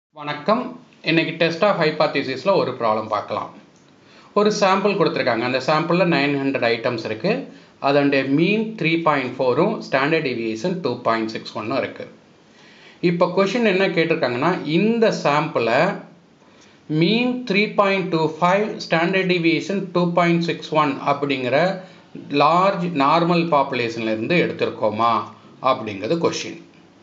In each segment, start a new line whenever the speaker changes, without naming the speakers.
வணக்கம் இன்னைக்கு test of ஹைபாத்திசிஸில் ஒரு ப்ராப்ளம் பார்க்கலாம் ஒரு சாம்பிள் கொடுத்துருக்காங்க அந்த சாம்பிளில் நைன் ஹண்ட்ரட் ஐட்டம்ஸ் இருக்குது அதனுடைய மீன் த்ரீ பாயிண்ட் ஃபோரும் standard deviation two point six ஒன்னும் இருக்குது இப்போ கொஷின் என்ன கேட்டிருக்காங்கன்னா இந்த சாம்பிளை mean three point two five standard deviation two point six one அப்படிங்கிற லார்ஜ் நார்மல் பாப்புலேஷன்லேருந்து எடுத்திருக்கோமா அப்படிங்கிறது கொஷின்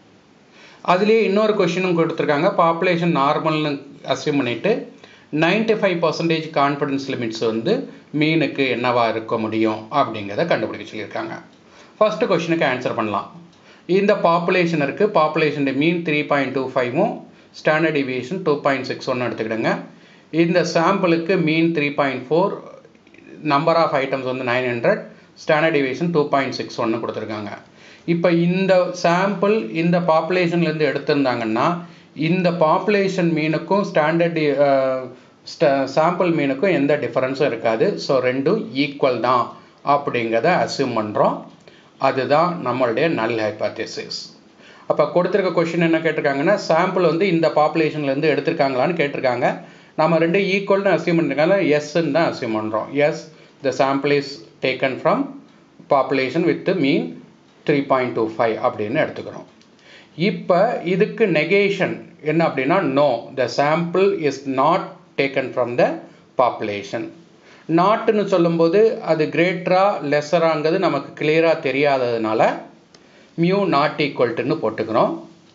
அதுலேயே இன்னொரு கொஷினும் கொடுத்துருக்காங்க பாப்புலேஷன் நார்மல்னு அசியூம் பண்ணிவிட்டு ninety five percentage confidence limits வந்து மீனுக்கு என்னவா இருக்க முடியும் அப்படிங்கிறத கண்டுபிடிக்க சொல்லியிருக்காங்க ஃபஸ்ட்டு கொஷினுக்கு ஆன்சர் பண்ணலாம் இந்த பாப்புலேஷன் இருக்குது population mean three point two ஃபைவும் standard deviation two point six ஒன்று எடுத்துக்கிடுங்க இந்த சாம்பிளுக்கு mean three point four number of items வந்து nine hundred standard deviation two point six ஒன்று கொடுத்துருக்காங்க இப்போ இந்த சாம்பிள் இந்த பாப்புலேஷன்லேருந்து எடுத்திருந்தாங்கன்னா இந்த பாப்புலேஷன் மீனுக்கும் ஸ்டாண்டர்ட் சாம்பிள் மீனுக்கும் எந்த டிஃப்ரென்ஸும் இருக்காது ஸோ ரெண்டும் ஈக்குவல் தான் அப்படிங்கிறத அசியூம் பண்ணுறோம் அதுதான் நம்மளுடைய நல் ஹைபாத்திசிஸ் அப்போ கொடுத்துருக்க கொஷின் என்ன கேட்டிருக்காங்கன்னா சாம்பிள் வந்து இந்த பாப்புலேஷன்லேருந்து எடுத்திருக்காங்களான்னு கேட்டிருக்காங்க நம்ம ரெண்டு ஈக்குவல்னு அசியூம் பண்ணிருக்காங்க எஸ்ன்னு தான் அசியூம் பண்ணுறோம் yes the sample is taken from population with mean three point two five அப்படின்னு எடுத்துக்கிறோம் இப்போ இதுக்கு நெகேஷன் என்ன அப்படின்னா no the sample is not taken from the population நாட்டுன்னு சொல்லும்போது அது கிரேட்டரா லெஸராங்கிறது நமக்கு கிளியராக தெரியாததுனால மியூ நாட் ஈக்குவல்ட்டுன்னு போட்டுக்கிறோம்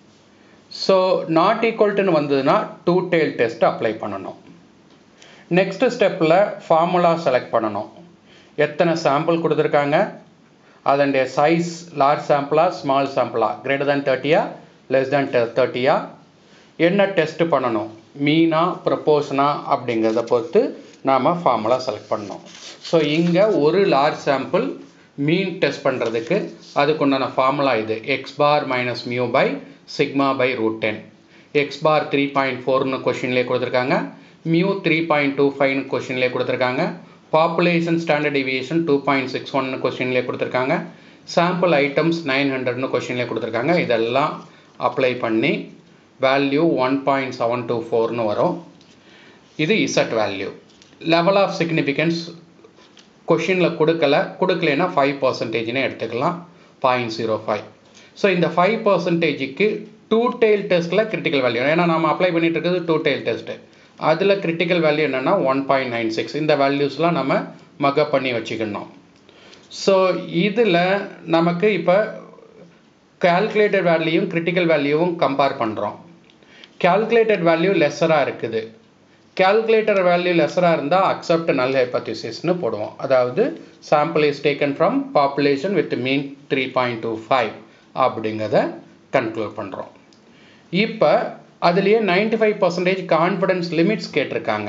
ஸோ நாட் ஈக்குவல்ட்டுன்னு வந்ததுன்னா டூ டெயில் டெஸ்ட் அப்ளை பண்ணணும் நெக்ஸ்ட் ஸ்டெப்பில் ஃபார்முலா செலக்ட் பண்ணணும் எத்தனை சாம்பிள் கொடுத்துருக்காங்க அதனுடைய சைஸ் லார்ஜ் சாம்பிளா ஸ்மால் சாம்பிளா கிரேட்டர் தேன் தேர்ட்டியா லெஸ் தேன் தேர்ட்டியா என்ன டெஸ்ட் பண்ணணும் மீனா ப்ரப்போஷனா அப்படிங்கிறத பொறுத்து நாம் ஃபார்முலா செலக்ட் பண்ணணும் ஸோ இங்கே ஒரு லார்ஜ் சாம்பிள் மீன் டெஸ்ட் பண்ணுறதுக்கு அதுக்கு உண்டான ஃபார்முலா இது X bar minus mu by sigma by root ten X bar three point ஃபோர்னு கொஷின்லேயே கொடுத்துருக்காங்க மியூ த்ரீ பாயிண்ட் டூ ஃபைவ்னு கொஷின்லேயே கொடுத்துருக்காங்க population standard deviation two point six ஒன்னு கொஸ்டின்லேயே கொடுத்துருக்காங்க சாம்பிள் ஐட்டம்ஸ் நைன் ஹண்ட்ரட்னு கொஸ்டின்லேயே கொடுத்துருக்காங்க இதெல்லாம் அப்ளை பண்ணி value one point seven two ஃபோர்னு வரும் இது Z value level of significance கொஷினில் கொடுக்கல கொடுக்கலன்னா ஃபைவ் பர்சன்டேஜ்னே எடுத்துக்கலாம் பாயிண்ட் ஜீரோ ஃபைவ் ஸோ இந்த ஃபைவ் பர்சன்டேஜுக்கு டூ டெயில் டெஸ்ட்டில் கிரிட்டிக்கல் வேல்யூ ஏன்னா நம்ம அப்ளை பண்ணிட்டு இருக்கிறது டூ டெயில் டெஸ்ட்டு அதில் கிரிட்டிக்கல் வேல்யூ என்னென்னா ஒன் பாயிண்ட் நைன் சிக்ஸ் இந்த வேல்யூஸ்லாம் நம்ம மக்கப் பண்ணி வச்சுக்கணும் ஸோ இதில் நமக்கு இப்போ கேல்குலேட்டட் வேல்யூவும் கிரிட்டிக்கல் வேல்யூவும் கம்பேர் பண்ணுறோம் கேல்குலேட்டட் வேல்யூ லெஸராக இருக்குது கேல்குலேட்டர் வேல்யூ லெஸராக இருந்தால் அக்செப்ட் நல் ஹைப்பத்திசிஸ்னு போடுவோம் அதாவது sample is taken from population with mean three point two five அப்படிங்கிறத கன்க்ளூட் பண்ணுறோம் இப்போ அதுலேயே ninety five percentage confidence limits கேட்டிருக்காங்க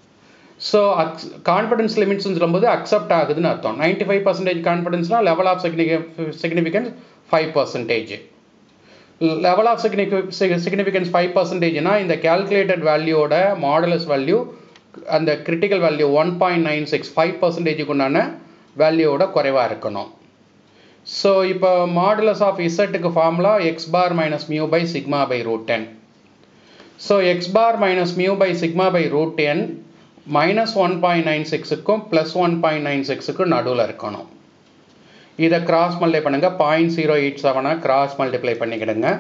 ஸோ அக்ஸ் கான்ஃபிடன்ஸ் லிமிட்ஸ்னு சொல்லும்போது அக்செப்ட் ஆகுதுன்னு அர்த்தம் நைன்டி ஃபைவ் பர்சன்டேஜ் கான்ஃபிடன்ஸ்னால் level of significance five percentage level of significance five பர்சன்டேஜ்னா இந்த கேல்குலேட்டட் வேல்யூவோட மாடலஸ் வேல்யூ அந்த critical value one point nine six five பர்சன்டேஜுக்கு உண்டான வேல்யூவோட குறைவாக இருக்கணும் ஸோ இப்போ modulus of இசட்டுக்கு formula X bar minus mu by sigma by root ten so X bar minus mu by sigma by root ten minus one point nine சிக்ஸுக்கும் plus one point nine சிக்ஸுக்கும் நடுவில் இருக்கணும் இதை cross multiply பண்ணுங்கள் point zero eight செவனை cross multiply பண்ணிக்கிடுங்க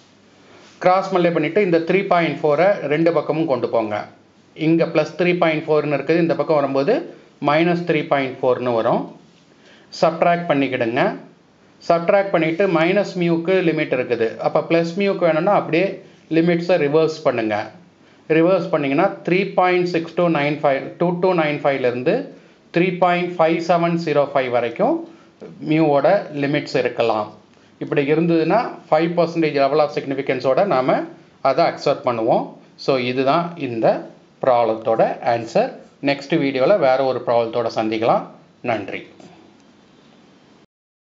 cross multiply பண்ணிவிட்டு இந்த த்ரீ பாயிண்ட் ஃபோரை ரெண்டு பக்கமும் கொண்டு போங்க இங்கே ப்ளஸ் த்ரீ பாயிண்ட் ஃபோர்னு இருக்குது இந்த பக்கம் வரும்போது மைனஸ் த்ரீ பாயிண்ட் ஃபோர்னு வரும் சப்ட்ராக்ட் பண்ணிக்கிடுங்க சப்ட்ராக்ட் பண்ணிவிட்டு மைனஸ் மியூக்கு லிமிட் இருக்குது அப்போ ப்ளஸ் மியூக்கு வேணும்னா அப்படியே லிமிட்ஸை ரிவர்ஸ் பண்ணுங்கள் ரிவர்ஸ் பண்ணிங்கன்னா three point six two nine five two two nine ஃபைவ்லேருந்து three point five seven zero five வரைக்கும் மியூவோட லிமிட்ஸ் இருக்கலாம் இப்படி இருந்ததுன்னா ஃபைவ் பர்சன்டேஜ் லெவல் ஆஃப் சிக்னிஃபிகன்ஸோட நாம் அதை அக்செப்ட் பண்ணுவோம் ஸோ இதுதான் இந்த ப்ராப்ளத்தோட ஆன்சர் நெக்ஸ்ட் வீடியோவில் வேறு ஒரு ப்ராப்ளத்தோட சந்திக்கலாம் நன்றி